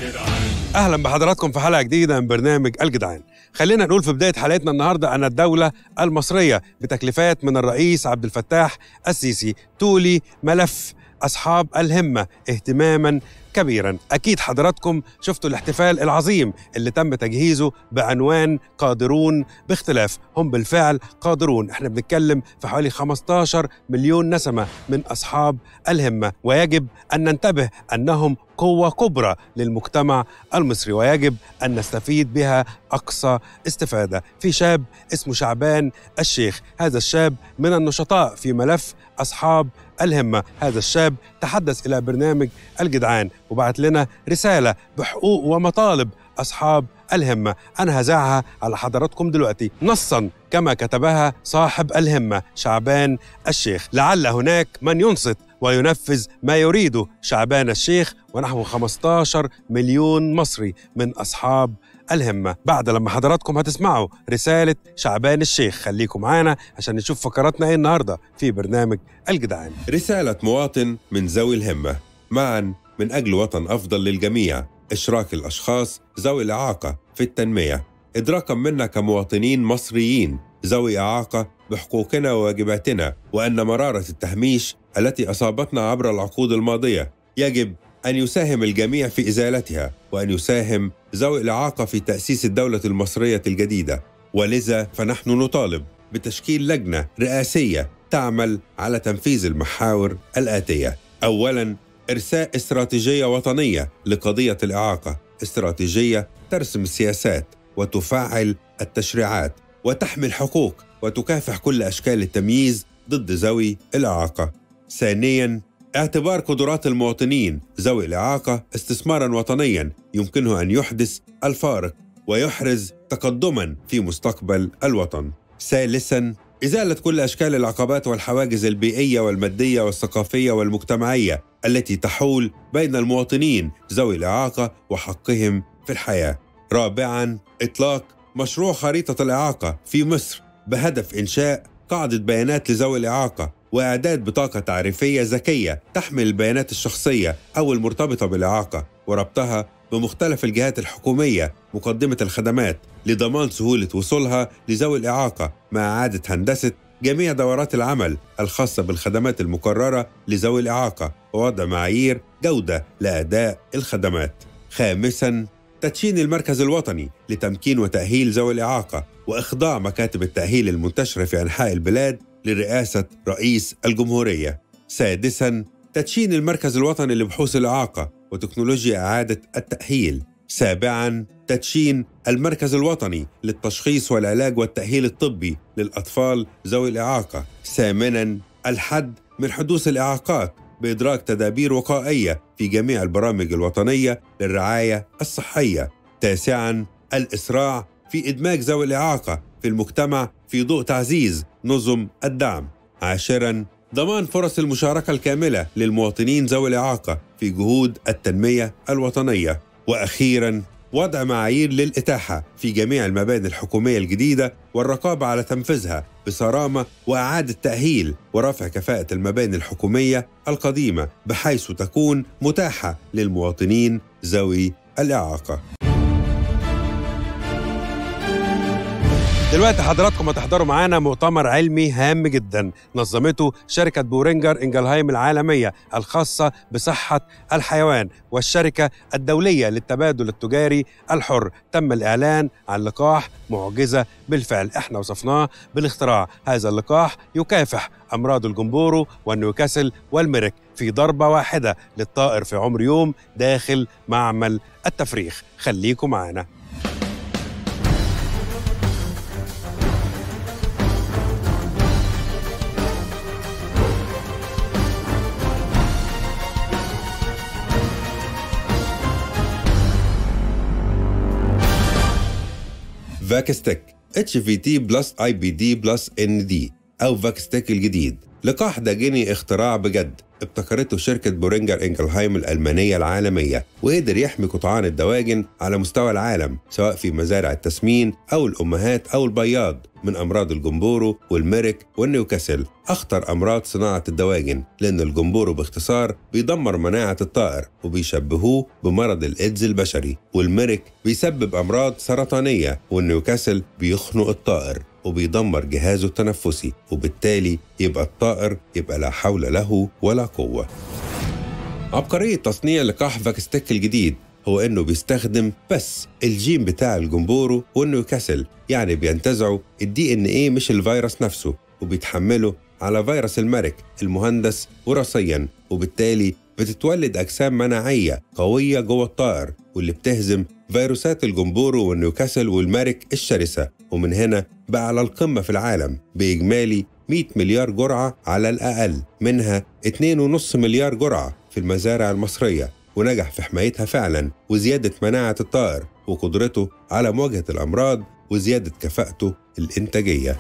اهلا بحضراتكم في حلقه جديده من برنامج الجدعان خلينا نقول في بدايه حلقتنا النهارده ان الدوله المصريه بتكليفات من الرئيس عبد الفتاح السيسي تولي ملف اصحاب الهمه اهتماما كبيرا اكيد حضراتكم شفتوا الاحتفال العظيم اللي تم تجهيزه بعنوان قادرون باختلاف هم بالفعل قادرون احنا بنتكلم في حوالي 15 مليون نسمه من اصحاب الهمه ويجب ان ننتبه انهم قوه كبرى للمجتمع المصري ويجب ان نستفيد بها اقصى استفاده في شاب اسمه شعبان الشيخ هذا الشاب من النشطاء في ملف اصحاب الهمه هذا الشاب تحدث الى برنامج الجدعان وبعت لنا رساله بحقوق ومطالب اصحاب الهمه انا هذاعها على حضراتكم دلوقتي نصا كما كتبها صاحب الهمه شعبان الشيخ لعل هناك من ينصت وينفذ ما يريده شعبان الشيخ ونحو 15 مليون مصري من اصحاب الهمة بعد لما حضراتكم هتسمعوا رسالة شعبان الشيخ خليكم معانا عشان نشوف فقراتنا ايه النهاردة في برنامج الجدعان رسالة مواطن من ذوي الهمة معا من أجل وطن أفضل للجميع إشراك الأشخاص ذوي الإعاقة في التنمية إدراكا منا كمواطنين مصريين ذوي إعاقة بحقوقنا وواجباتنا وأن مرارة التهميش التي أصابتنا عبر العقود الماضية يجب أن يساهم الجميع في إزالتها وأن يساهم ذوي الإعاقة في تأسيس الدولة المصرية الجديدة ولذا فنحن نطالب بتشكيل لجنة رئاسية تعمل على تنفيذ المحاور الآتية أولاً إرساء استراتيجية وطنية لقضية الإعاقة استراتيجية ترسم السياسات وتفعل التشريعات وتحمي الحقوق وتكافح كل أشكال التمييز ضد ذوي الإعاقة ثانياً اعتبار قدرات المواطنين ذوي الإعاقة استثمارا وطنيا يمكنه أن يحدث الفارق ويحرز تقدما في مستقبل الوطن. ثالثا إزالة كل أشكال العقبات والحواجز البيئية والمادية والثقافية والمجتمعية التي تحول بين المواطنين ذوي الإعاقة وحقهم في الحياة. رابعا إطلاق مشروع خريطة الإعاقة في مصر بهدف إنشاء قاعدة بيانات لذوي الإعاقة وإعداد بطاقة تعريفية ذكية تحمل البيانات الشخصية أو المرتبطة بالإعاقة وربطها بمختلف الجهات الحكومية مقدمة الخدمات لضمان سهولة وصولها لذوي الإعاقة مع إعادة هندسة جميع دورات العمل الخاصة بالخدمات المكررة لذوي الإعاقة ووضع معايير جودة لأداء الخدمات. خامساً تدشين المركز الوطني لتمكين وتأهيل ذوي الإعاقة وإخضاع مكاتب التأهيل المنتشرة في أنحاء البلاد لرئاسة رئيس الجمهورية. سادساً تدشين المركز الوطني لبحوث الإعاقة وتكنولوجيا إعادة التأهيل. سابعاً تدشين المركز الوطني للتشخيص والعلاج والتأهيل الطبي للأطفال ذوي الإعاقة. ثامناً الحد من حدوث الإعاقات بإدراك تدابير وقائية في جميع البرامج الوطنية للرعاية الصحية. تاسعاً الإسراع في إدماج ذوي الإعاقة في المجتمع في ضوء تعزيز نظم الدعم. عاشراً ضمان فرص المشاركة الكاملة للمواطنين ذوي الإعاقة في جهود التنمية الوطنية. وأخيراً وضع معايير للإتاحة في جميع المباني الحكومية الجديدة والرقابة على تنفيذها بصرامة وإعادة تأهيل ورفع كفاءة المباني الحكومية القديمة بحيث تكون متاحة للمواطنين ذوي الإعاقة. دلوقتي حضراتكم هتحضروا معانا مؤتمر علمي هام جدا نظمته شركة بورينجر إنجلهايم العالمية الخاصة بصحة الحيوان والشركة الدولية للتبادل التجاري الحر تم الإعلان عن لقاح معجزة بالفعل احنا وصفناه بالاختراع هذا اللقاح يكافح أمراض الجمبورو والنيوكاسل والمرك في ضربة واحدة للطائر في عمر يوم داخل معمل التفريخ خليكم معانا فاكستيك اتش في تي بلس اي بي دي بلس ان دي او فاكستيك الجديد لقاح داجيني اختراع بجد ابتكرته شركة بورينجر إنجلهايم الألمانية العالمية وقدر يحمي قطعان الدواجن على مستوى العالم سواء في مزارع التسمين أو الأمهات أو البياض من أمراض الجمبورو والميرك والنيوكاسل أخطر أمراض صناعة الدواجن لأن الجمبورو باختصار بيدمر مناعة الطائر وبيشبهوه بمرض الإيدز البشري والميرك بيسبب أمراض سرطانية والنيوكاسل بيخنق الطائر وبيدمر جهازه التنفسي وبالتالي يبقى الطائر يبقى لا حول له ولا قوة عبقرية تصنيع لقاح فاكستيك الجديد هو انه بيستخدم بس الجين بتاع الجمبورو والنيوكاسل يعني بينتزعوا الدي ان ايه مش الفيروس نفسه وبيتحمله على فيروس المرك المهندس وراثيا وبالتالي بتتولد اجسام مناعيه قويه جوه الطائر واللي بتهزم فيروسات الجمبورو والنيوكاسل والمارك الشرسه ومن هنا بقى على القمه في العالم باجمالي 100 مليار جرعه على الاقل منها 2.5 مليار جرعه في المزارع المصريه ونجح في حمايتها فعلا وزيادة مناعة الطائر وقدرته على مواجهة الأمراض وزيادة كفاءته الإنتاجية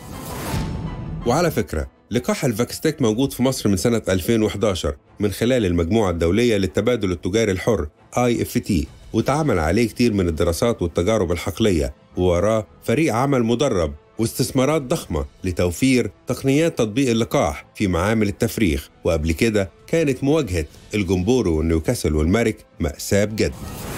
وعلى فكرة لقاح الفاكستيك موجود في مصر من سنة 2011 من خلال المجموعة الدولية للتبادل التجاري الحر IFT واتعمل عليه كتير من الدراسات والتجارب الحقلية ووراه فريق عمل مدرب واستثمارات ضخمة لتوفير تقنيات تطبيق اللقاح في معامل التفريخ وقبل كده كانت مواجهة الجمبورو والنيوكاسل والمارك مأساة بجد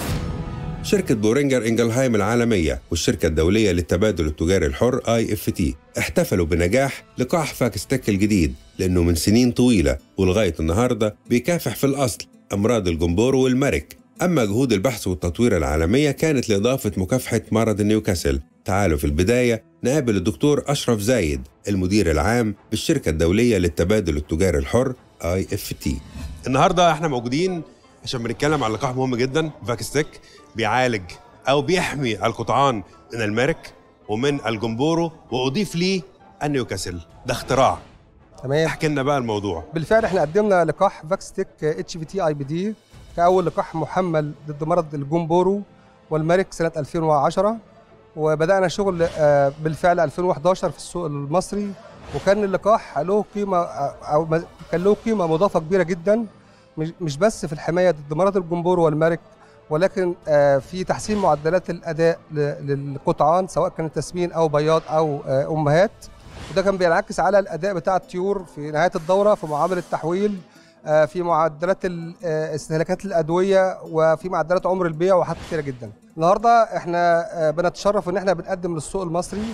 شركة بورينجر إنجلهايم العالمية والشركة الدولية للتبادل التجاري الحر اي اف تي احتفلوا بنجاح لقاح فاكستيك الجديد لأنه من سنين طويلة ولغاية النهاردة بيكافح في الأصل أمراض الجمبورو والمارك أما جهود البحث والتطوير العالمية كانت لإضافة مكافحة مرض نيوكاسل تعالوا في البداية نقابل الدكتور أشرف زايد المدير العام بالشركة الدولية للتبادل التجاري الحر اي اف تي النهارده احنا موجودين عشان بنتكلم على لقاح مهم جدا فاكستيك بيعالج او بيحمي القطعان من المرك ومن الجمبورو واضيف ليه النيوكاسل ده اختراع تمام احكي لنا بقى الموضوع بالفعل احنا قدمنا لقاح فاكستيك اتش بي تي اي بي دي كاول لقاح محمل ضد مرض الجمبورو والمرك سنه 2010 وبدانا شغل آه، بالفعل 2011 في السوق المصري وكان اللقاح له قيمه آه، او م- كان له قيمه مضافه كبيره جدا مش- مش بس في الحمايه ضد مرض الجمبورو والمرك ولكن آه، في تحسين معدلات الاداء ل- للقطعان سواء كان تسمين او بياض او آه، امهات وده كان بينعكس على الاداء بتاع الطيور في نهايه الدوره في معامل التحويل آه، في معدلات ال- آه، استهلاكات الادويه وفي معدلات عمر البيع وحاجات كتيره جدا. النهارده احنا آه، بنتشرف ان احنا بنقدم للسوق المصري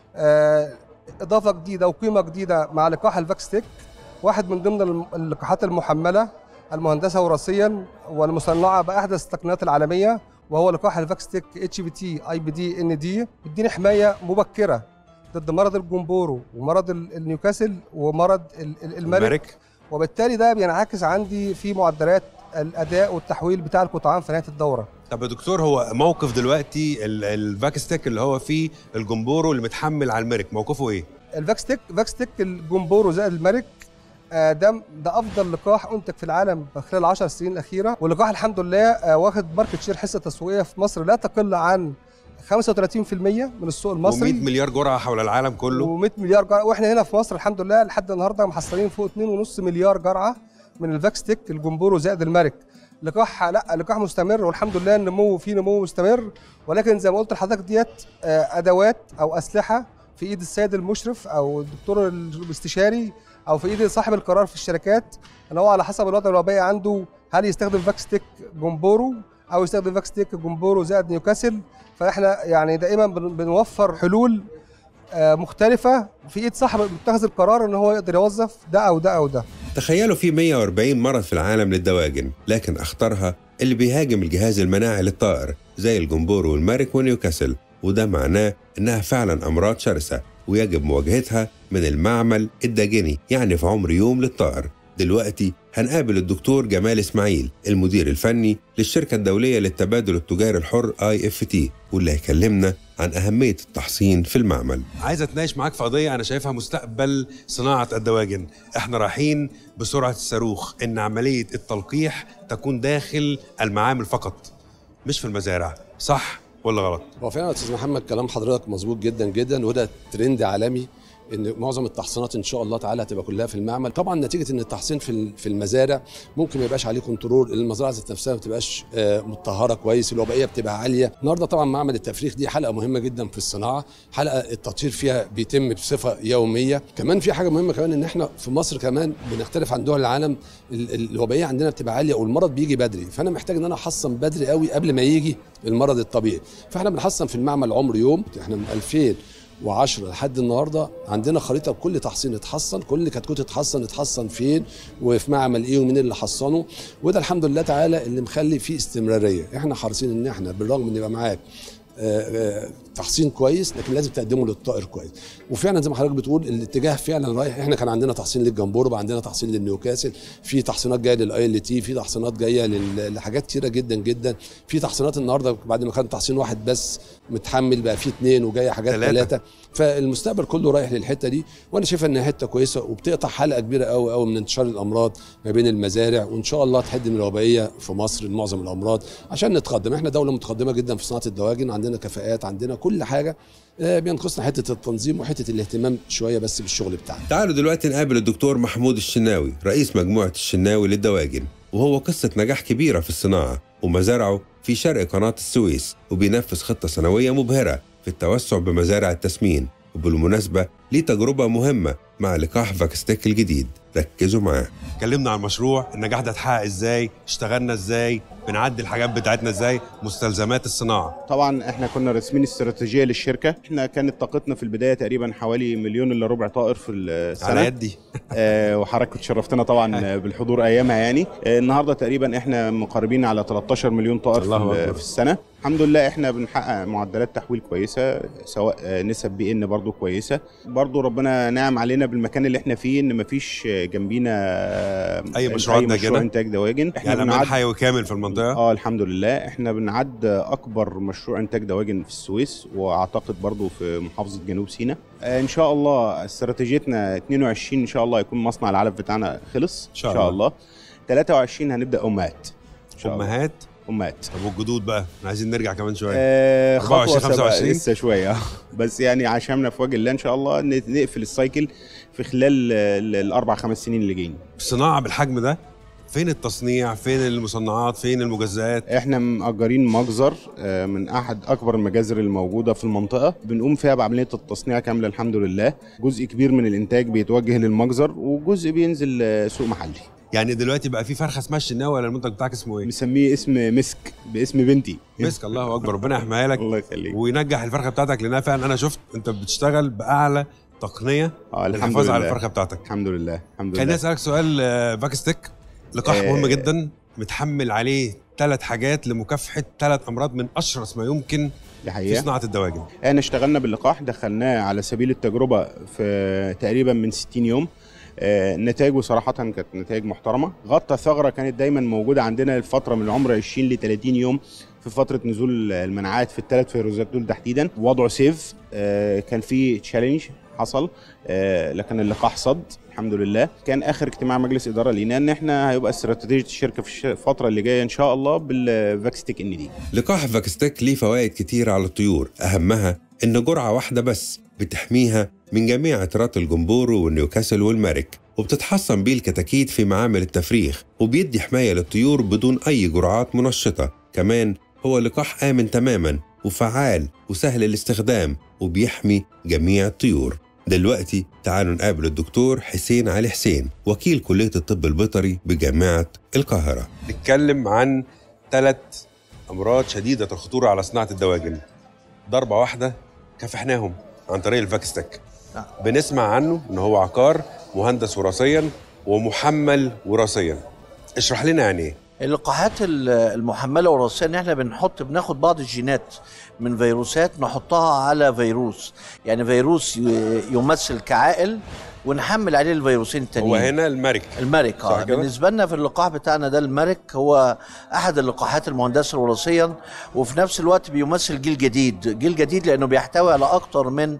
آه، اضافه جديده وقيمه جديده مع لقاح الفاكستيك واحد من ضمن الم- اللقاحات المحمله المهندسه وراثيا والمصنعه باحدث التقنيات العالميه وهو لقاح الفاكستيك اتش بي تي اي بي دي ان دي بيديني حمايه مبكره ضد مرض الجمبورو ومرض ال- النيوكاسل ومرض ال- ال- الملك المرك وبالتالي ده بينعكس عندي في معدلات الاداء والتحويل بتاع القطعان في نهايه الدوره طب يا دكتور هو موقف دلوقتي ال- الفاكستيك اللي هو فيه الجمبورو اللي متحمل على المرك موقفه ايه الفاكستيك فاكستيك الجمبورو زائد الملك آه، ده ده افضل لقاح انتج في العالم خلال العشر سنين الاخيره واللقاح الحمد لله آه، واخد ماركت شير حصه تسويقيه في مصر لا تقل عن 35% من السوق و100 المصري مليار جرعه حول العالم كله و100 مليار جرعه واحنا هنا في مصر الحمد لله لحد النهارده محصلين فوق 2.5 مليار جرعه من الفاكستيك الجمبورو زائد الملك لقاح لا لقاح مستمر والحمد لله النمو فيه نمو مستمر ولكن زي ما قلت لحضرتك ديت آه، ادوات او اسلحه في ايد السيد المشرف او الدكتور الاستشاري او في ايد صاحب القرار في الشركات ان هو على حسب الوضع الوبائي عنده هل يستخدم فاكستيك جمبورو او يستخدم فاكستيك جمبورو زائد نيوكاسل فاحنا يعني دائما بن- بنوفر حلول آه، مختلفه في ايد صاحب متخذ القرار ان هو يقدر يوظف ده او ده او ده تخيلوا في 140 مرض في العالم للدواجن لكن أخطرها اللي بيهاجم الجهاز المناعي للطائر زي الجمبورو والمارك ونيوكاسل وده معناه إنها فعلا أمراض شرسة ويجب مواجهتها من المعمل الداجني يعني في عمر يوم للطائر دلوقتي هنقابل الدكتور جمال إسماعيل المدير الفني للشركة الدولية للتبادل التجاري الحر اي اف تي واللي هيكلمنا عن أهمية التحصين في المعمل عايز اتناقش معاك في قضيه انا شايفها مستقبل صناعه الدواجن احنا رايحين بسرعه الصاروخ ان عمليه التلقيح تكون داخل المعامل فقط مش في المزارع صح ولا غلط هو فعلا يا استاذ محمد كلام حضرتك مظبوط جدا جدا وده ترند عالمي ان معظم التحصينات ان شاء الله تعالى هتبقى كلها في المعمل طبعا نتيجه ان التحصين في ال- في المزارع ممكن ما يبقاش عليه كنترول المزرعه ذات نفسها ما بتبقاش آه، متطهره كويس الوبائيه بتبقى عاليه النهارده طبعا معمل التفريخ دي حلقه مهمه جدا في الصناعه حلقه التطهير فيها بيتم بصفه يوميه كمان في حاجه مهمه كمان ان احنا في مصر كمان بنختلف عن دول العالم ال- ال- الوبائيه عندنا بتبقى عاليه والمرض بيجي بدري فانا محتاج ان انا احصن بدري قوي قبل ما يجي المرض الطبيعي فاحنا بنحصن في المعمل عمر يوم احنا من 2010 لحد النهارده عندنا خريطه بكل تحصين اتحصن كل كتكوت اتحصن اتحصن فين وفي معمل ايه ومين اللي حصنه وده الحمد لله تعالى اللي مخلي فيه استمراريه احنا حريصين ان احنا بالرغم ان يبقى معاك آه، آه، تحصين كويس لكن لازم تقدمه للطائر كويس وفعلا زي ما حضرتك بتقول الاتجاه فعلا رايح احنا كان عندنا تحصين للجمبور بقى عندنا تحصين للنيوكاسل في تحصينات جايه للاي ال تي في تحصينات جايه لل- لحاجات كتيره جدا جدا في تحصينات النهارده بعد ما كان تحصين واحد بس متحمل بقى في اثنين وجايه حاجات تلاتة. ثلاثه فالمستقبل كله رايح للحته دي وانا شايف انها حته كويسه وبتقطع حلقه كبيره قوي قوي من انتشار الامراض ما بين المزارع وان شاء الله تحد من الوبائيه في مصر لمعظم الامراض عشان نتقدم احنا دوله متقدمه جدا في صناعه الدواجن عندنا كفاءات عندنا كل حاجه آه، بينقصنا حته التنظيم وحته الاهتمام شويه بس بالشغل بتاعنا تعالوا دلوقتي نقابل الدكتور محمود الشناوي رئيس مجموعة الشناوي للدواجن وهو قصة نجاح كبيرة في الصناعة ومزارعه في شرق قناة السويس وبينفذ خطة سنوية مبهرة في التوسع بمزارع التسمين وبالمناسبة ليه تجربة مهمة مع لقاح فاكستيك الجديد ركزوا معاه اتكلمنا عن المشروع النجاح ده اتحقق ازاي اشتغلنا ازاي بنعدي الحاجات بتاعتنا ازاي مستلزمات الصناعه طبعا احنا كنا راسمين استراتيجيه للشركه احنا كانت طاقتنا في البدايه تقريبا حوالي مليون الا ربع طائر في على السنه يدي آه وحضرتك كنت شرفتنا طبعا بالحضور ايامها يعني آه النهارده تقريبا احنا مقاربين على 13 مليون طائر في, الله ال- أكبر. في السنه الحمد لله احنا بنحقق معدلات تحويل كويسه سواء آه، نسب بي ان برضو كويسه برضو ربنا نعم علينا بالمكان اللي احنا فيه ان مفيش آه، جنبينا آه، أي مشروعات اي مشروع داجنة؟ انتاج دواجن احنا يعني امان بنعد حيوي كامل في المنطقه اه الحمد لله احنا بنعد اكبر مشروع انتاج دواجن في السويس واعتقد برضو في محافظه جنوب سيناء آه ان شاء الله استراتيجيتنا 22 ان شاء الله يكون مصنع العلف بتاعنا خلص إن شاء ان شاء الله. الله 23 هنبدا امهات ان شاء الله امهات امهات طب والجدود بقى احنا عايزين نرجع كمان شويه آه 24 خطوه سبقة 25 لسه شويه آه. بس يعني عشمنا في وجه الله ان شاء الله ن- نقفل السايكل في خلال آه، ال- الاربع خمس سنين اللي جايين الصناعه بالحجم ده فين التصنيع فين المصنعات فين المجزئات احنا مأجرين مجزر آه، من احد اكبر المجازر الموجوده في المنطقه بنقوم فيها بعمليه التصنيع كامله الحمد لله جزء كبير من الانتاج بيتوجه للمجزر وجزء بينزل آه، سوق محلي يعني دلوقتي بقى في فرخه اسمها الشناوي ولا المنتج بتاعك اسمه ايه مسميه اسم مسك باسم بنتي مسك الله اكبر ربنا يحميها لك الله يخليك وينجح الفرخه بتاعتك لانها فعلا انا شفت انت بتشتغل باعلى تقنيه اه الحمد للحفاظ لله على الفرخه بتاعتك الحمد لله الحمد خليني لله اسالك سؤال آه، باكستيك لقاح آه. مهم جدا متحمل عليه ثلاث حاجات لمكافحه ثلاث امراض من اشرس ما يمكن دي في حقيقه صناعه الدواجن احنا اشتغلنا باللقاح دخلناه على سبيل التجربه في تقريبا من 60 يوم آه، نتائجه صراحة كانت نتائج محترمة غطى ثغرة كانت دايما موجودة عندنا الفترة من عمر 20 ل 30 يوم في فترة نزول المناعات في الثلاث فيروسات دول تحديدا وضعه سيف آه، كان في تشالنج حصل آه، لكن اللقاح صد الحمد لله كان اخر اجتماع مجلس اداره لينا ان احنا هيبقى استراتيجيه الشركه في الش- الفتره اللي جايه ان شاء الله بالفاكستيك ان دي لقاح فاكستيك ليه فوائد كتير على الطيور أهمها إن جرعة واحدة بس بتحميها من جميع عطرات الجمبورو والنيوكاسل والمارك وبتتحصن بيه الكتاكيت في معامل التفريخ وبيدي حماية للطيور بدون أي جرعات منشطة كمان هو لقاح آمن تماما وفعال وسهل الاستخدام وبيحمي جميع الطيور دلوقتي تعالوا نقابل الدكتور حسين علي حسين وكيل كلية الطب البيطري بجامعة القاهرة نتكلم عن ثلاث امراض شديده الخطوره على صناعه الدواجن ضربه واحده كافحناهم عن طريق الفاكستيك نعم. بنسمع عنه ان هو عقار مهندس وراثيا ومحمل وراثيا اشرح لنا يعني ايه اللقاحات ال- المحمله وراثيا ان احنا بنحط بناخد بعض الجينات من فيروسات نحطها على فيروس يعني فيروس ي- يمثل كعائل ونحمل عليه الفيروسين التانيين هو هنا المارك الملك صح اه كده؟ بالنسبه لنا في اللقاح بتاعنا ده الملك هو احد اللقاحات المهندسه وراثيا وفي نفس الوقت بيمثل جيل جديد جيل جديد لانه بيحتوي على اكتر من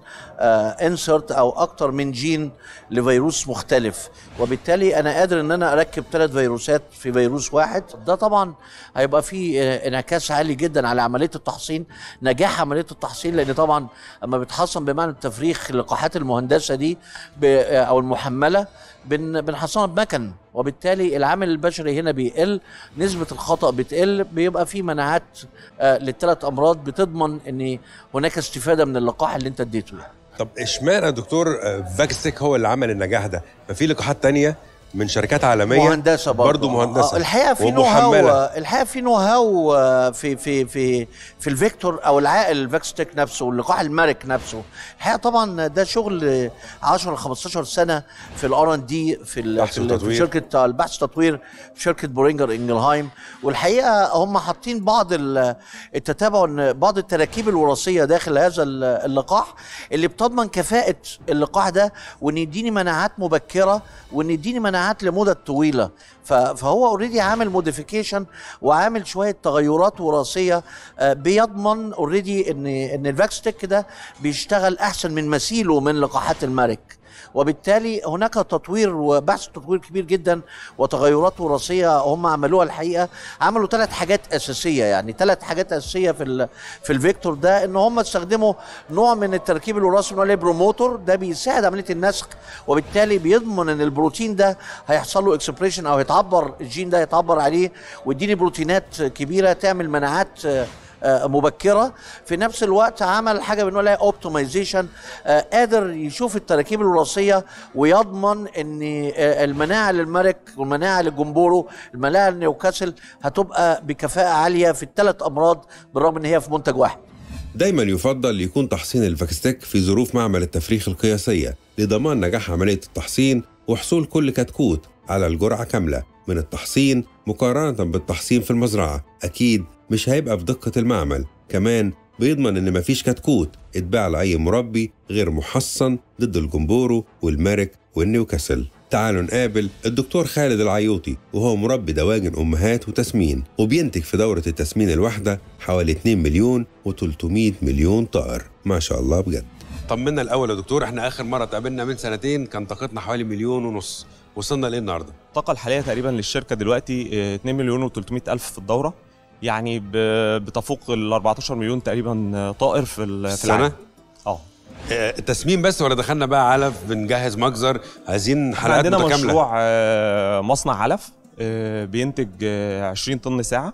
انسرت او اكتر من جين لفيروس مختلف وبالتالي انا قادر ان انا اركب ثلاث فيروسات في فيروس واحد ده طبعا هيبقى فيه آه، انعكاس عالي جدا على عمليه التحصين نجاح عمليه التحصين لان طبعا اما بتحصن بمعنى التفريخ اللقاحات المهندسه دي ب- آه، او المحمله بن بنحصنها بمكن وبالتالي العامل البشري هنا بيقل نسبة الخطأ بتقل بيبقى في مناعات آه للثلاث أمراض بتضمن أن هناك استفادة من اللقاح اللي أنت اديته يعني. طب اشمعنى دكتور آه، فاكستيك هو اللي عمل النجاح ده ما في لقاحات تانية من شركات عالميه مهندسه برضه برضه مهندسه آه الحقيقه في نو ومحملة. هاو الحقيقه في نو هاو آه، في في في في الفيكتور او العائل الفاكستيك نفسه واللقاح المارك نفسه الحقيقه طبعا ده شغل آه، 10 15 سنه في الار ان دي في ال- بحث في, ال- في وتطوير. شركه آه، البحث والتطوير في شركه بورينجر انجلهايم والحقيقه هم حاطين بعض ال- التتابع ان بعض التراكيب الوراثيه داخل هذا ال- اللقاح اللي بتضمن كفاءه اللقاح ده وان يديني مناعات مبكره وان يديني مناعات لمدة طويله ف- فهو اوريدي عامل موديفيكيشن وعامل شويه تغيرات وراثيه آه، بيضمن اوريدي ان ان الفاكستيك ده بيشتغل احسن من مثيله من لقاحات المارك وبالتالي هناك تطوير وبحث تطوير كبير جدا وتغيرات وراثيه هم عملوها الحقيقه عملوا ثلاث حاجات اساسيه يعني ثلاث حاجات اساسيه في ال- في الفيكتور ده ان هم استخدموا نوع من التركيب الوراثي بنقول عليه بروموتور ده بيساعد عمليه النسخ وبالتالي بيضمن ان البروتين ده هيحصل له اكسبريشن او هيتعبر الجين ده يتعبر عليه ويديني بروتينات كبيره تعمل مناعات آه، آه، مبكره في نفس الوقت عمل حاجه بنقول عليها اوبتمايزيشن قادر يشوف التراكيب الوراثيه ويضمن ان آه، المناعه للمرك والمناعه للجمبورو المناعه لنيوكاسل هتبقى بكفاءه عاليه في الثلاث امراض بالرغم ان هي في منتج واحد دايما يفضل يكون تحصين الفاكستيك في ظروف معمل التفريخ القياسية لضمان نجاح عملية التحصين وحصول كل كتكوت على الجرعة كاملة من التحصين مقارنة بالتحصين في المزرعة أكيد مش هيبقى بدقة المعمل كمان بيضمن إن مفيش كتكوت اتباع لأي مربي غير محصن ضد الجمبورو والمارك والنيوكاسل تعالوا نقابل الدكتور خالد العيوطي وهو مربي دواجن أمهات وتسمين وبينتج في دورة التسمين الواحدة حوالي 2 مليون و300 مليون طائر ما شاء الله بجد طمنا الاول يا دكتور احنا اخر مره اتقابلنا من سنتين كان طاقتنا حوالي مليون ونص وصلنا لايه النهارده الطاقة الحالية تقريبا للشركة دلوقتي آه، 2 مليون و300 ألف في الدورة يعني ب- بتفوق ال 14 مليون تقريبا آه، طائر في ال- في السنة؟ العام اه آه، تسمين بس ولا دخلنا بقى علف بنجهز مجزر عايزين احنا حلقات عندنا متكامله مشروع آه، مصنع علف آه، بينتج آه، 20 طن ساعة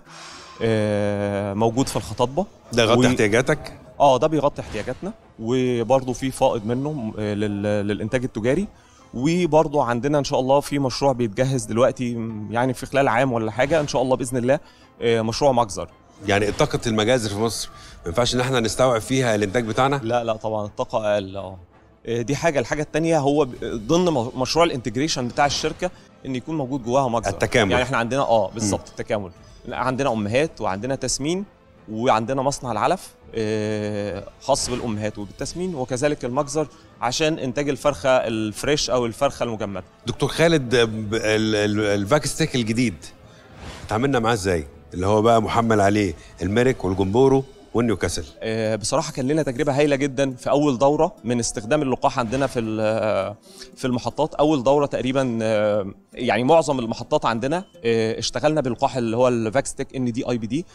آه، موجود في الخطاطبة ده يغطي و- احتياجاتك اه ده بيغطي احتياجاتنا وبرضه في فائض منه آه، لل- للانتاج التجاري وبرضه عندنا ان شاء الله في مشروع بيتجهز دلوقتي م، يعني في خلال عام ولا حاجه ان شاء الله باذن الله آه، مشروع مجزر يعني طاقه المجازر في مصر ما ينفعش ان احنا نستوعب فيها الانتاج بتاعنا لا لا طبعا الطاقه اقل اه آه، دي حاجه الحاجه الثانيه هو ب- ضمن م- مشروع الانتجريشن بتاع الشركه ان يكون موجود جواها مجزر التكامل. يعني احنا عندنا اه بالظبط التكامل لا، عندنا امهات وعندنا تسمين وعندنا مصنع العلف آه، خاص بالامهات وبالتسمين وكذلك المجزر عشان انتاج الفرخه الفريش او الفرخه المجمده دكتور خالد آه، ب- ال- ال- الفاكستيك الجديد اتعاملنا معاه ازاي اللي هو بقى محمل عليه الميريك والجمبورو والنيوكاسل آه، بصراحه كان لنا تجربه هايله جدا في اول دوره من استخدام اللقاح عندنا في ال- في المحطات اول دوره تقريبا آه، يعني معظم المحطات عندنا آه، اشتغلنا باللقاح اللي هو الفاكستيك ان دي اي بي دي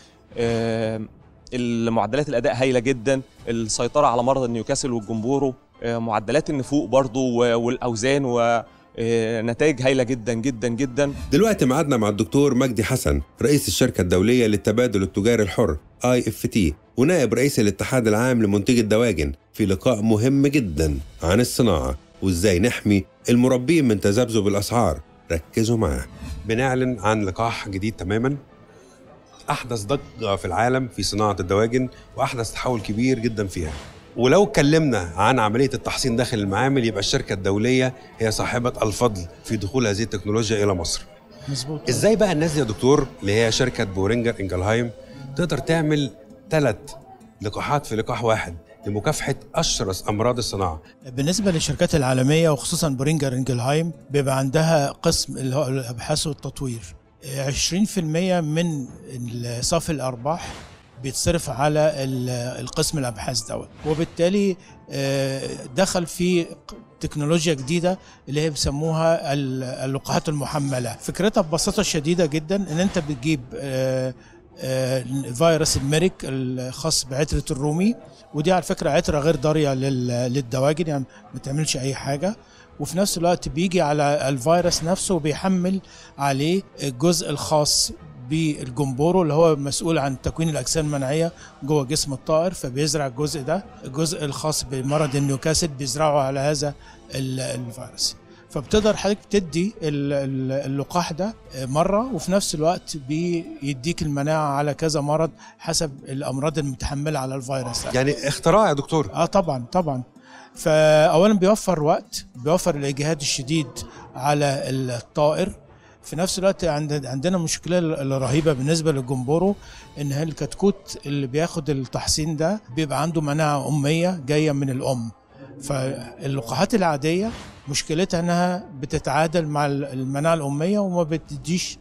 المعدلات الاداء هايله جدا السيطره على مرض النيوكاسل والجمبورو آه، معدلات النفوق برضو و- والاوزان ونتائج هايله جدا جدا جدا دلوقتي معادنا مع الدكتور مجدي حسن رئيس الشركة الدولية للتبادل التجاري الحر اي اف تي ونائب رئيس الاتحاد العام لمنتجي الدواجن في لقاء مهم جدا عن الصناعة وازاي نحمي المربين من تذبذب الاسعار ركزوا معاه بنعلن عن لقاح جديد تماما احدث ضجه في العالم في صناعه الدواجن واحدث تحول كبير جدا فيها ولو اتكلمنا عن عمليه التحصين داخل المعامل يبقى الشركه الدوليه هي صاحبه الفضل في دخول هذه التكنولوجيا الى مصر مظبوط ازاي بقى الناس دي يا دكتور اللي هي شركه بورينجر انجلهايم تقدر تعمل ثلاث لقاحات في لقاح واحد لمكافحه اشرس امراض الصناعه بالنسبه للشركات العالميه وخصوصا بورينجر انجلهايم بيبقى عندها قسم اللي هو الابحاث والتطوير 20% من صافي الارباح بيتصرف على ال- القسم الابحاث دوت وبالتالي آه، دخل في تكنولوجيا جديده اللي هي بيسموها ال- اللقاحات المحمله فكرتها ببساطه شديده جدا ان انت بتجيب آه، آه، فيروس الميريك الخاص بعتره الرومي ودي على فكره عتره غير ضاريه لل- للدواجن يعني ما تعملش اي حاجه وفي نفس الوقت بيجي على الفيروس نفسه وبيحمل عليه الجزء الخاص بالجمبورو اللي هو مسؤول عن تكوين الاجسام المناعيه جوه جسم الطائر فبيزرع الجزء ده الجزء الخاص بمرض النيوكاسل بيزرعه على هذا ال- الفيروس فبتقدر حضرتك تدي ال- ال- اللقاح ده مره وفي نفس الوقت بيديك المناعه على كذا مرض حسب الامراض المتحمله على الفيروس ده يعني اختراع يا دكتور اه طبعا طبعا فاولا بيوفر وقت بيوفر الاجهاد الشديد على الطائر في نفس الوقت عند عندنا مشكله الرهيبه بالنسبه للجمبورو ان الكتكوت اللي بياخد التحصين ده بيبقى عنده مناعه اميه جايه من الام فاللقاحات العاديه مشكلتها انها بتتعادل مع المناعه الاميه وما بتديش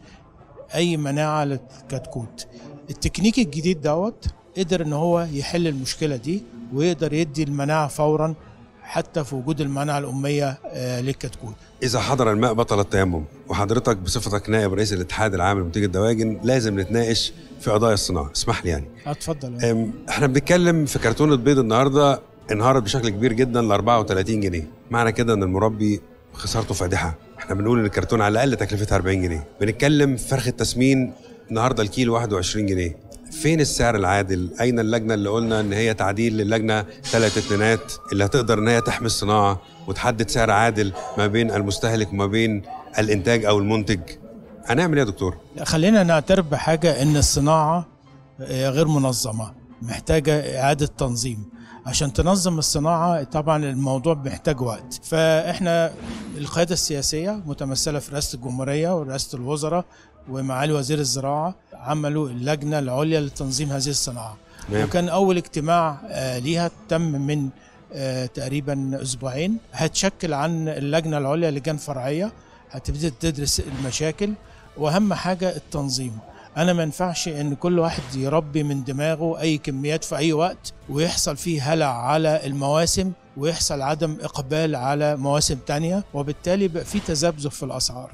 اي مناعه للكتكوت التكنيك الجديد دوت قدر ان هو يحل المشكله دي ويقدر يدي المناعه فورا حتى في وجود المناعه الاميه آه، للكتكوت اذا حضر الماء بطل التيمم وحضرتك بصفتك نائب رئيس الاتحاد العام لمنتجي الدواجن لازم نتناقش في قضايا الصناعه اسمح لي يعني اتفضل أم، احنا بنتكلم في كرتونه بيض النهارده انهارت بشكل كبير جدا ل 34 جنيه معنى كده ان المربي خسارته فادحه احنا بنقول ان الكرتونه على الاقل تكلفتها 40 جنيه بنتكلم في فرخ التسمين النهارده الكيلو 21 جنيه فين السعر العادل اين اللجنه اللي قلنا ان هي تعديل للجنه ثلاث اتنينات اللي هتقدر ان هي تحمي الصناعه وتحدد سعر عادل ما بين المستهلك وما بين الانتاج او المنتج هنعمل ايه يا دكتور خلينا نعترف بحاجه ان الصناعه آه، غير منظمه محتاجه اعاده تنظيم عشان تنظم الصناعه طبعا الموضوع محتاج وقت فاحنا القياده السياسيه متمثله في رئاسه الجمهوريه ورئاسه الوزراء ومعالي وزير الزراعه عملوا اللجنه العليا لتنظيم هذه الصناعه تمام. وكان اول اجتماع آه، ليها تم من آه، تقريبا اسبوعين هتشكل عن اللجنه العليا لجان فرعيه هتبتدي تدرس المشاكل واهم حاجه التنظيم انا ما ينفعش ان كل واحد يربي من دماغه اي كميات في اي وقت ويحصل فيه هلع على المواسم ويحصل عدم اقبال على مواسم تانية وبالتالي بقى في تذبذب في الاسعار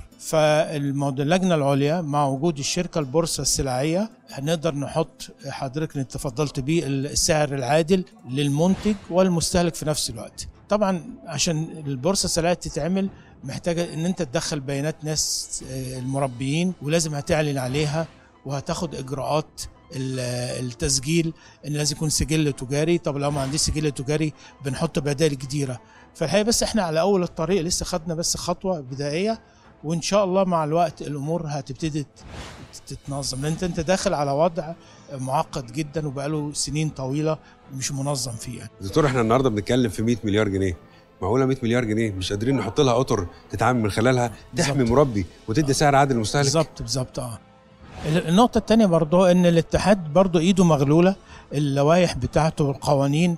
فاللجنه العليا مع وجود الشركه البورصه السلعيه هنقدر نحط حضرتك اللي تفضلت بيه السعر العادل للمنتج والمستهلك في نفس الوقت طبعا عشان البورصه السلعيه تتعمل محتاجه ان انت تدخل بيانات ناس آه، المربيين ولازم هتعلن عليها وهتاخد اجراءات ال- التسجيل ان لازم يكون سجل تجاري طب لو ما عنديش سجل تجاري بنحط بدائل جديده فالحقيقه بس احنا على اول الطريق لسه خدنا بس خطوه بدائيه وان شاء الله مع الوقت الامور هتبتدي تت- تتنظم لان انت انت داخل على وضع معقد جدا وبقاله سنين طويله مش منظم فيه يعني. دكتور احنا النهارده بنتكلم في 100 مليار جنيه معقوله 100 مليار جنيه مش قادرين نحط لها اطر تتعامل من خلالها تحمي بالظبط. مربي وتدي سعر عادل للمستهلك بالظبط بالظبط اه ال- النقطة التانية برضو ان الاتحاد برضو ايده مغلولة اللوائح بتاعته والقوانين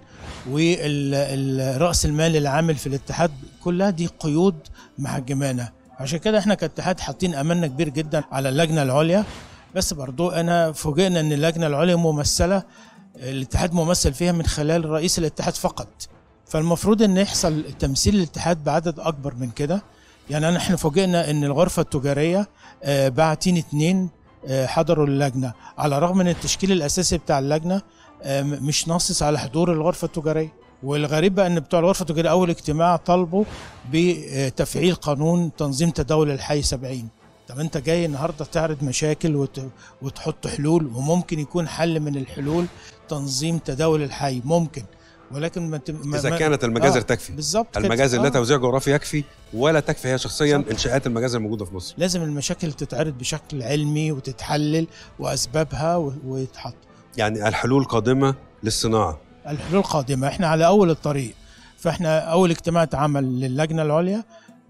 والرأس المال العامل في الاتحاد كلها دي قيود محجمانا عشان كده احنا كاتحاد حاطين املنا كبير جدا على اللجنة العليا بس برضو انا فوجئنا ان اللجنة العليا ممثلة الاتحاد ممثل فيها من خلال رئيس الاتحاد فقط فالمفروض ان يحصل تمثيل الاتحاد بعدد اكبر من كده يعني انا احنا فوجئنا ان الغرفة التجارية آه، باعتين اتنين آه، حضروا اللجنة على الرغم ان التشكيل الاساسي بتاع اللجنة آه، م- مش ناصص على حضور الغرفة التجارية والغريب بقى ان بتوع الغرفة التجارية اول اجتماع طالبوا بتفعيل قانون تنظيم تداول الحي 70 طب انت جاي النهارده تعرض مشاكل وت... وتحط حلول وممكن يكون حل من الحلول تنظيم تداول الحي ممكن ولكن ما... ت- ما... اذا ما- كانت المجازر آه، تكفي بالظبط كده. المجازر لا آه. توزيع جغرافي يكفي ولا تكفي هي شخصيا بالظبط. انشاءات المجازر الموجوده في مصر لازم المشاكل تتعرض بشكل علمي وتتحلل واسبابها و- ويتحط يعني الحلول قادمه للصناعه الحلول قادمه احنا على اول الطريق فاحنا اول اجتماع اتعمل للجنه العليا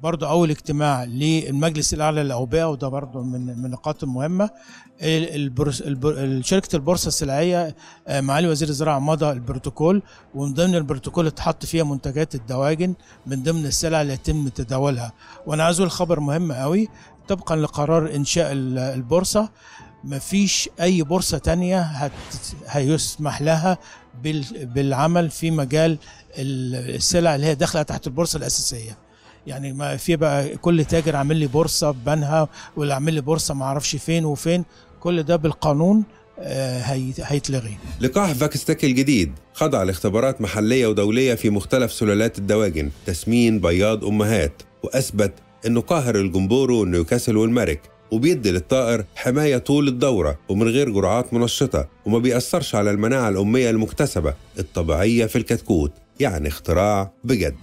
برضو اول اجتماع للمجلس الاعلى للاوبئه وده برضو من من النقاط المهمه ال- البورس البر- شركه البورصه السلعيه آه، معالي وزير الزراعه مضى البروتوكول ومن ضمن البروتوكول اتحط فيها منتجات الدواجن من ضمن السلع اللي يتم تداولها وانا عايز اقول خبر مهم قوي طبقا لقرار انشاء ال- البورصه مفيش اي بورصه تانية هت... هيسمح لها بال... بالعمل في مجال ال- السلع اللي هي داخله تحت البورصه الاساسيه يعني ما في بقى كل تاجر عامل لي بورصه في بنها واللي عامل لي بورصه ما اعرفش فين وفين كل ده بالقانون آه، هي... هيتلغي لقاح فاكستك الجديد خضع لاختبارات محلية ودولية في مختلف سلالات الدواجن تسمين بياض أمهات وأثبت أنه قاهر الجمبورو والنيوكاسل والمرك وبيدي للطائر حماية طول الدورة ومن غير جرعات منشطة وما بيأثرش على المناعة الأمية المكتسبة الطبيعية في الكتكوت يعني اختراع بجد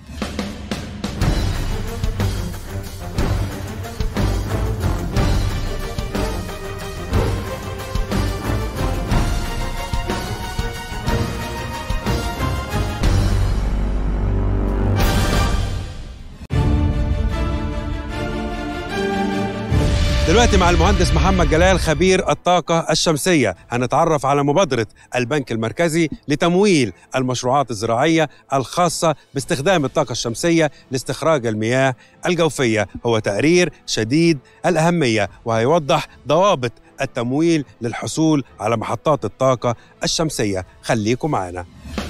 دلوقتي مع المهندس محمد جلال خبير الطاقة الشمسية هنتعرف على مبادرة البنك المركزي لتمويل المشروعات الزراعية الخاصة باستخدام الطاقة الشمسية لاستخراج المياه الجوفية هو تقرير شديد الأهمية وهيوضح ضوابط التمويل للحصول على محطات الطاقة الشمسية خليكم معنا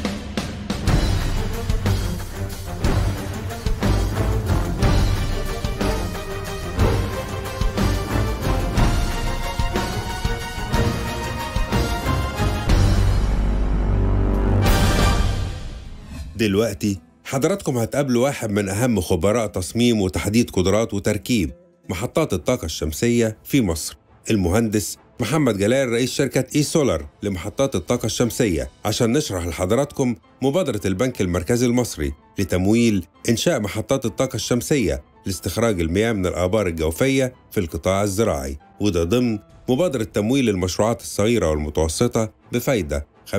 دلوقتي حضراتكم هتقابلوا واحد من أهم خبراء تصميم وتحديد قدرات وتركيب محطات الطاقة الشمسية في مصر المهندس محمد جلال رئيس شركة إي سولار لمحطات الطاقة الشمسية عشان نشرح لحضراتكم مبادرة البنك المركزي المصري لتمويل إنشاء محطات الطاقة الشمسية لاستخراج المياه من الآبار الجوفية في القطاع الزراعي وده ضمن مبادرة تمويل المشروعات الصغيرة والمتوسطة بفايدة 5%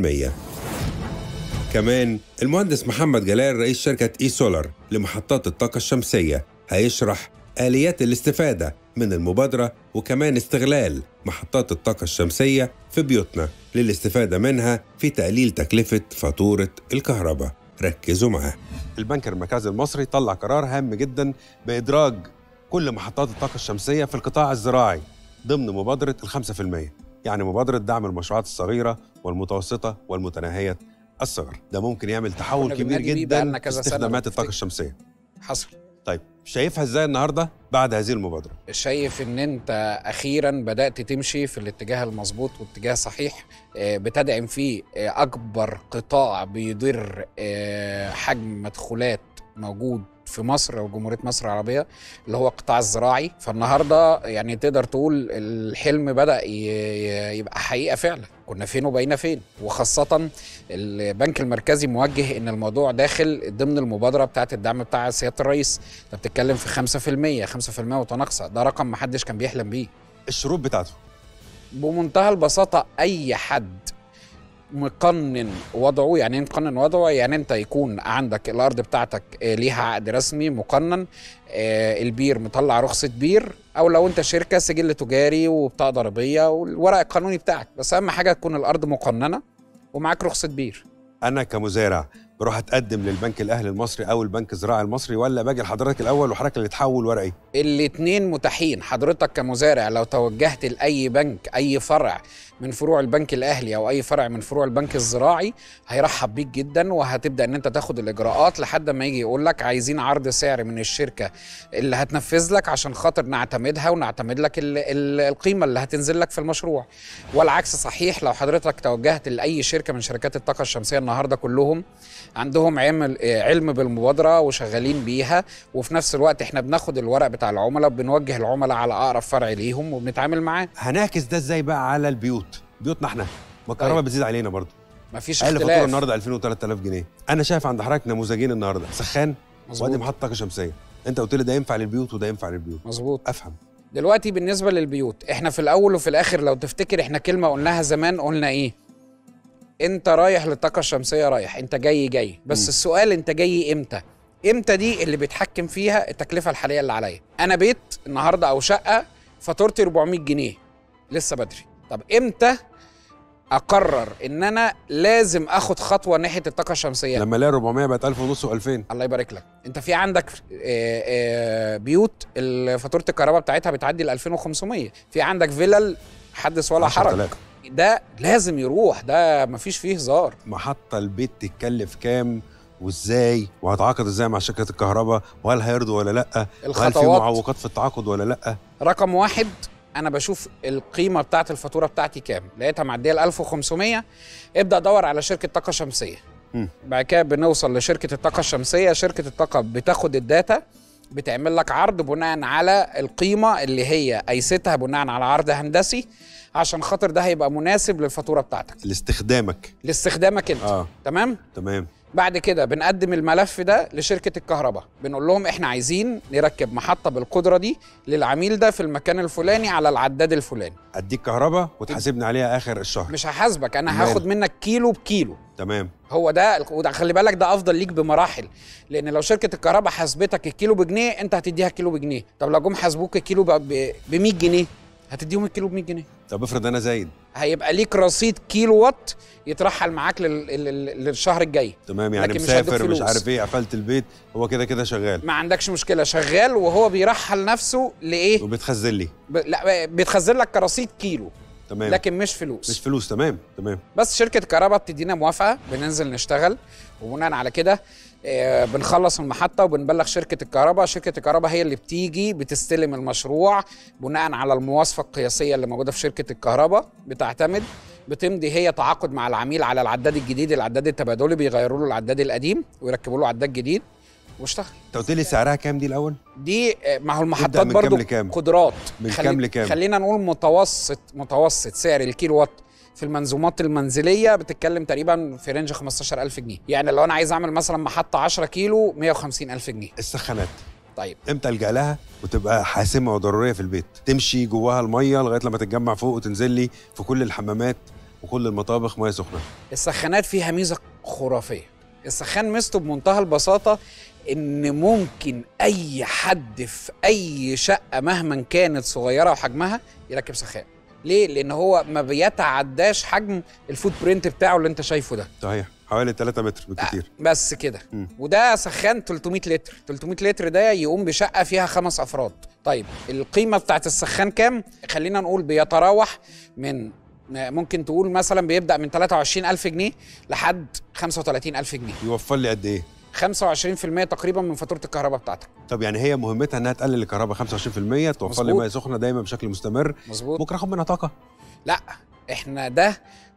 كمان المهندس محمد جلال رئيس شركة إي سولار لمحطات الطاقة الشمسية هيشرح آليات الاستفادة من المبادرة وكمان استغلال محطات الطاقة الشمسية في بيوتنا للاستفادة منها في تقليل تكلفة فاتورة الكهرباء ركزوا معاه البنك المركزي المصري طلع قرار هام جدا بإدراج كل محطات الطاقة الشمسية في القطاع الزراعي ضمن مبادرة الخمسة في المية يعني مبادرة دعم المشروعات الصغيرة والمتوسطة والمتناهية الصغر ده ممكن يعمل تحول كنا كبير بننادي بيه جدا بقالنا في كذا سنة لو استخدامات الطاقة تفتكر. الشمسية حصل طيب شايفها ازاي النهارده بعد هذه المبادرة شايف ان انت اخيرا بدات تمشي في الاتجاه المظبوط والاتجاه الصحيح آه، بتدعم فيه آه، اكبر قطاع بيدر آه، حجم مدخولات موجود في مصر وجمهوريه مصر العربيه اللي هو القطاع الزراعي فالنهارده يعني تقدر تقول الحلم بدا ي- ي- يبقى حقيقه فعلا كنا فين وبقينا فين وخاصه البنك المركزي موجه ان الموضوع داخل ضمن المبادره بتاعه الدعم بتاع سياده الرئيس انت بتتكلم في 5% 5% متناقصه ده رقم ما حدش كان بيحلم بيه الشروط بتاعته بمنتهى البساطه اي حد مقنن وضعه يعني ايه مقنن وضعه يعني انت يكون عندك الارض بتاعتك آه، ليها عقد رسمي مقنن آه، البير مطلع رخصه بير او لو انت شركه سجل تجاري وبطاقه ضريبيه والورق القانوني بتاعك بس اهم حاجه تكون الارض مقننه ومعاك رخصه بير انا كمزارع بروح اتقدم للبنك الاهلي المصري او البنك الزراعي المصري ولا باجي لحضرتك الاول وحضرتك اللي تحول ورقي الاتنين متاحين حضرتك كمزارع لو توجهت لأي بنك أي فرع من فروع البنك الأهلي أو أي فرع من فروع البنك الزراعي هيرحب بيك جدا وهتبدأ إن أنت تاخد الإجراءات لحد ما يجي يقول لك عايزين عرض سعر من الشركة اللي هتنفذ لك عشان خاطر نعتمدها ونعتمد لك ال ال القيمة اللي هتنزل لك في المشروع والعكس صحيح لو حضرتك توجهت لأي شركة من شركات الطاقة الشمسية النهاردة كلهم عندهم علم علم بالمبادرة وشغالين بيها وفي نفس الوقت احنا بناخد الورق بتاع العملاء بنوجه العملاء على اقرب فرع ليهم وبنتعامل معاه هنعكس ده ازاي بقى على البيوت بيوتنا احنا ما الكهرباء طيب. بتزيد علينا برضه مفيش اقل فاتوره اختلاف النهارده 2000 و3000 جنيه انا شايف عند حضرتك نموذجين النهارده سخان مظبوط. وادي محطه طاقه شمسيه انت قلت لي ده ينفع للبيوت وده ينفع للبيوت مظبوط افهم دلوقتي بالنسبه للبيوت احنا في الاول وفي الاخر لو تفتكر احنا كلمه قلناها زمان قلنا ايه انت رايح للطاقه الشمسيه رايح انت جاي جاي بس م. السؤال انت جاي امتى امتى دي اللي بيتحكم فيها التكلفه الحاليه اللي عليا انا بيت النهارده او شقه فاتورتي 400 جنيه لسه بدري طب امتى اقرر ان انا لازم اخد خطوه ناحيه الطاقه الشمسيه لما الاقي 400 بقت 1000 ونص و2000 الله يبارك لك انت في عندك آه، آه، بيوت ال- فاتوره الكهرباء بتاعتها بتعدي ال 2500 في عندك فيلل حدث ولا حرج 10000 ده لازم يروح ده مفيش فيه هزار محطة البيت تتكلف كام وازاي وهتعاقد ازاي مع شركة الكهرباء وهل هيرضوا ولا لا وهل في الخطوات معوقات في التعاقد ولا لا رقم واحد انا بشوف القيمه بتاعت الفاتوره بتاعتي كام لقيتها معديه ال 1500 ابدا ادور على شركه طاقه شمسيه مم. بعد كده بنوصل لشركه الطاقه الشمسيه شركه الطاقه بتاخد الداتا بتعمل لك عرض بناء على القيمه اللي هي قيستها بناء على عرض هندسي عشان خاطر ده هيبقى مناسب للفاتوره بتاعتك لاستخدامك لاستخدامك انت اه تمام تمام بعد كده بنقدم الملف ده لشركة الكهرباء بنقول لهم احنا عايزين نركب محطة بالقدرة دي للعميل ده في المكان الفلاني على العداد الفلاني اديك كهرباء وتحاسبني عليها اخر الشهر مش هحاسبك انا تمام. هاخد منك كيلو بكيلو تمام هو ده وده خلي بالك ده افضل ليك بمراحل لان لو شركه الكهرباء حاسبتك الكيلو بجنيه انت هتديها الكيلو بجنيه طب لو جم حاسبوك الكيلو ب 100 جنيه هتديهم الكيلو ب 100 جنيه طب افرض انا زايد هيبقى ليك رصيد كيلو وات يترحل معاك لل... لل... للشهر الجاي تمام يعني لكن مش هدوك مسافر مش فلوس. عارف ايه قفلت البيت هو كده كده شغال ما عندكش مشكله شغال وهو بيرحل نفسه لايه وبتخزن لي ب... لا بيتخزن لك كرصيد كيلو تمام لكن مش فلوس مش فلوس تمام تمام بس شركه الكهرباء بتدينا موافقه بننزل نشتغل وبناء على كده آه، بنخلص المحطه وبنبلغ شركه الكهرباء شركه الكهرباء هي اللي بتيجي بتستلم المشروع بناء على المواصفه القياسيه اللي موجوده في شركه الكهرباء بتعتمد بتمضي هي تعاقد مع العميل على العداد الجديد العداد التبادلي بيغيروا له العداد القديم ويركبوا له عداد جديد واشتغل انت قلت لي سعرها كام دي الاول دي آه، ما هو تبدأ المحطات من كام برضو لكام؟ قدرات من خلي- كام لكام؟ خلينا نقول متوسط متوسط سعر الكيلو وات في المنظومات المنزليه بتتكلم تقريبا في رينج 15000 جنيه يعني لو انا عايز اعمل مثلا محطه 10 كيلو 150000 جنيه السخانات طيب امتى الجا لها وتبقى حاسمه وضروريه في البيت تمشي جواها الميه لغايه لما تتجمع فوق وتنزل لي في كل الحمامات وكل المطابخ ميه سخنه السخانات فيها ميزه خرافيه السخان ميزته بمنتهى البساطه ان ممكن اي حد في اي شقه مهما كانت صغيره وحجمها يركب سخان ليه لان هو ما بيتعداش حجم الفوت برينت بتاعه اللي انت شايفه ده صحيح حوالي 3 متر بالكتير بس كده مم. وده سخان 300 لتر 300 لتر ده يقوم بشقه فيها خمس افراد طيب القيمه بتاعت السخان كام خلينا نقول بيتراوح من ممكن تقول مثلا بيبدا من 23000 جنيه لحد 35000 جنيه يوفر لي قد ايه 25% تقريبا من فاتوره الكهرباء بتاعتك طب يعني هي مهمتها انها تقلل الكهرباء 25% توفر لي مظبوط. ميه سخنه دايما بشكل مستمر مظبوط ممكن اخد منها طاقه لا احنا ده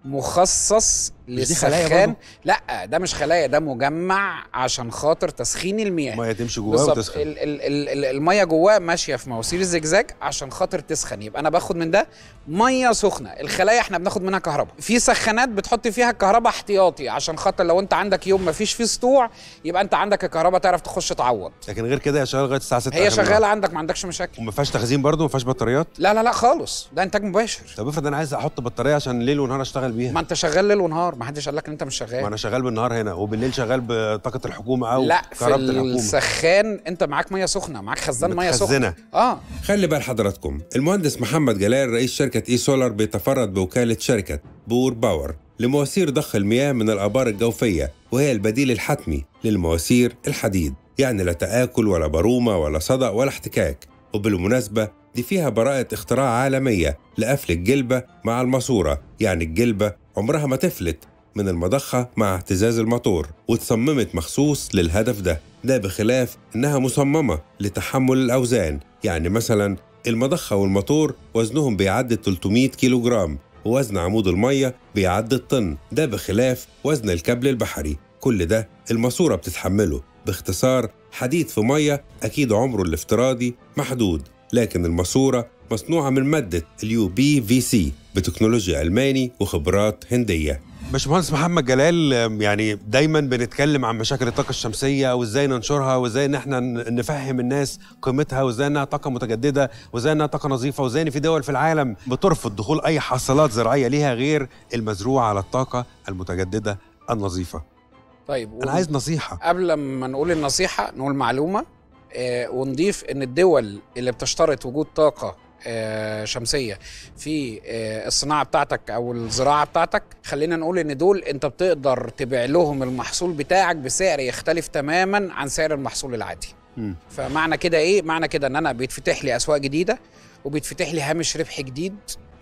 مخصص مش دي خلايا للسخان برضو؟ لا ده مش خلايا ده مجمع عشان خاطر تسخين المياه ميه تمشي جواها بالظبط وتسخن ال- ال- ال- ال- الميه جواه ماشيه في مواسير الزجزاج عشان خاطر تسخن يبقى انا باخد من ده ميه سخنه الخلايا احنا بناخد منها كهرباء في سخانات بتحط فيها الكهرباء احتياطي عشان خاطر لو انت عندك يوم ما فيش فيه سطوع يبقى انت عندك الكهرباء تعرف تخش تعوض لكن غير كده هي شغاله لغايه الساعه 6 هي آخر النهار. شغاله عندك ما عندكش مشاكل وما فيهاش تخزين برضه ما فيهاش بطاريات لا لا لا خالص ده انتاج مباشر طب افرض انا عايز احط بطاريه عشان ليل ونهار اشتغل بيها ما انت شغال ليل ونهار ما حدش قال لك ان انت مش ما شغال انا شغال بالنهار هنا وبالليل شغال بطاقه الحكومه او لا في كهرباء الحكومه السخان انت معاك ميه سخنه معاك خزان ميه سخنه متخزنه اه خلي بال حضراتكم المهندس محمد جلال رئيس شركة اي سولار بيتفرد بوكالة شركة بور باور لمواسير ضخ المياه من الآبار الجوفية وهي البديل الحتمي للمواسير الحديد يعني لا تآكل ولا برومة ولا صدأ ولا احتكاك وبالمناسبة دي فيها براءة اختراع عالمية لقفل الجلبة مع الماسورة يعني الجلبة عمرها ما تفلت من المضخة مع اهتزاز الموتور وتصممت مخصوص للهدف ده ده بخلاف إنها مصممة لتحمل الأوزان يعني مثلا المضخة والموتور وزنهم بيعدي 300 كيلو جرام ووزن عمود المية بيعدي الطن ده بخلاف وزن الكابل البحري كل ده الماسورة بتتحمله باختصار حديد في مية أكيد عمره الافتراضي محدود لكن الماسورة مصنوعة من مادة اليو بي في سي بتكنولوجيا ألماني وخبرات هندية باشمهندس محمد جلال آم، يعني دايما بنتكلم عن مشاكل الطاقه الشمسيه وازاي ننشرها وازاي ان احنا ن- نفهم الناس قيمتها وازاي انها طاقه متجدده وازاي انها طاقه نظيفه وازاي ان في دول في العالم بترفض دخول اي حصلات زراعيه ليها غير المزروعه على الطاقه المتجدده النظيفه طيب انا عايز نصيحه قبل ما نقول النصيحه نقول معلومه آه ونضيف ان الدول اللي بتشترط وجود طاقه آه شمسيه في آه الصناعه بتاعتك او الزراعه بتاعتك خلينا نقول ان دول انت بتقدر تبيع لهم المحصول بتاعك بسعر يختلف تماما عن سعر المحصول العادي مم. فمعنى كده ايه معنى كده ان انا بيتفتح لي اسواق جديده وبيتفتح لي هامش ربح جديد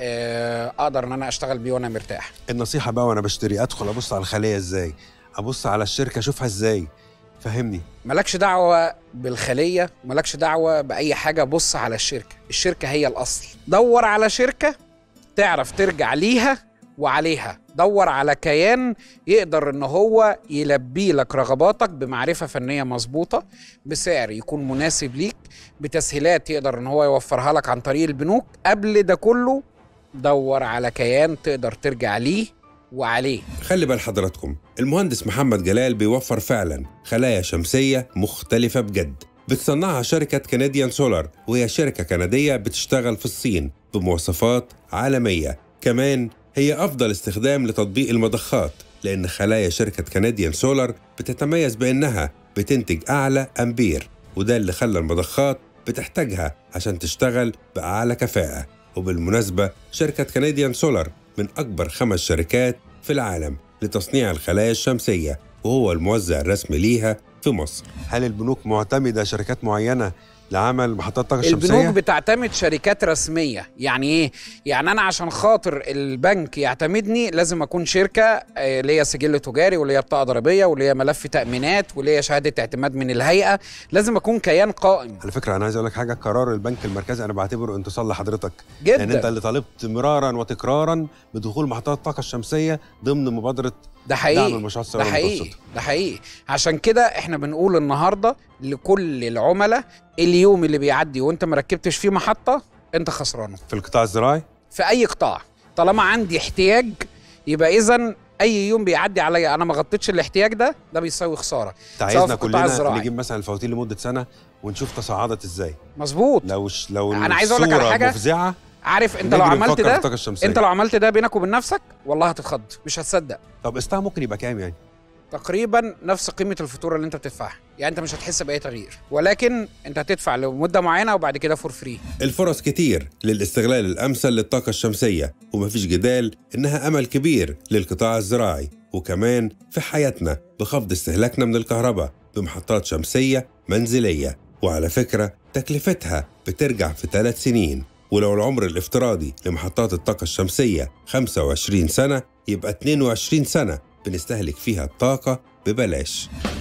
آه اقدر ان انا اشتغل بيه وانا مرتاح النصيحه بقى وانا بشتري ادخل ابص على الخليه ازاي ابص على الشركه اشوفها ازاي فهمني مالكش دعوة بالخلية مالكش دعوة بأي حاجة بص على الشركة الشركة هي الأصل دور على شركة تعرف ترجع ليها وعليها دور على كيان يقدر ان هو يلبي لك رغباتك بمعرفة فنية مظبوطة بسعر يكون مناسب ليك بتسهيلات يقدر ان هو يوفرها لك عن طريق البنوك قبل ده كله دور على كيان تقدر ترجع ليه وعليه خلي بال حضراتكم المهندس محمد جلال بيوفر فعلا خلايا شمسية مختلفة بجد بتصنعها شركة كنديان سولار وهي شركة كندية بتشتغل في الصين بمواصفات عالمية كمان هي أفضل استخدام لتطبيق المضخات لأن خلايا شركة كنديان سولار بتتميز بأنها بتنتج أعلى أمبير وده اللي خلى المضخات بتحتاجها عشان تشتغل بأعلى كفاءة وبالمناسبة شركة كنديان سولار من أكبر خمس شركات في العالم لتصنيع الخلايا الشمسية وهو الموزع الرسمي ليها في مصر هل البنوك معتمده شركات معينه لعمل محطات طاقه البنوك الشمسيه بتعتمد شركات رسميه يعني ايه يعني انا عشان خاطر البنك يعتمدني لازم اكون شركه آه، ليا سجل تجاري وليا بطاقه ضريبيه وليا ملف تامينات وليا شهاده اعتماد من الهيئه لازم اكون كيان قائم على فكره انا عايز اقول لك حاجه قرار البنك المركزي انا بعتبره انتصار لحضرتك جدا لان انت اللي طالبت مرارا وتكرارا بدخول محطات الطاقه الشمسيه ضمن مبادره ده دعم حقيقي المشروعات ده الصغيره حقيقي والمتوسطه ده حقيقي عشان كده احنا بنقول النهارده لكل العملاء اليوم اللي بيعدي وانت ما ركبتش فيه محطه انت خسرانه في القطاع الزراعي في اي قطاع طالما عندي احتياج يبقى اذا اي يوم بيعدي عليا انا ما غطيتش الاحتياج ده ده بيساوي خساره انت سواء في عايزنا القطاع كلنا الزراعي. نجيب مثلا الفواتير لمده سنه ونشوف تصاعدت ازاي مظبوط لو ش... لو أنا عايز أقول لك على الصورة حاجة. مفزعه عارف انت لو نجري عملت نفكر في ده الطاقه الشمسيه انت لو عملت ده بينك وبين نفسك والله هتتخض مش هتصدق طب قسطها ممكن يبقى كام يعني تقريبا نفس قيمه الفاتوره اللي انت بتدفعها يعني انت مش هتحس باي تغيير ولكن انت هتدفع لمده معينه وبعد كده فور فري الفرص كتير للاستغلال الأمثل للطاقة الشمسية ومفيش جدال إنها أمل كبير للقطاع الزراعي وكمان في حياتنا بخفض استهلاكنا من الكهرباء بمحطات شمسية منزلية وعلى فكرة تكلفتها بترجع في ثلاث سنين ولو العمر الافتراضي لمحطات الطاقة الشمسية 25 سنة يبقى 22 سنة بنستهلك فيها الطاقة ببلاش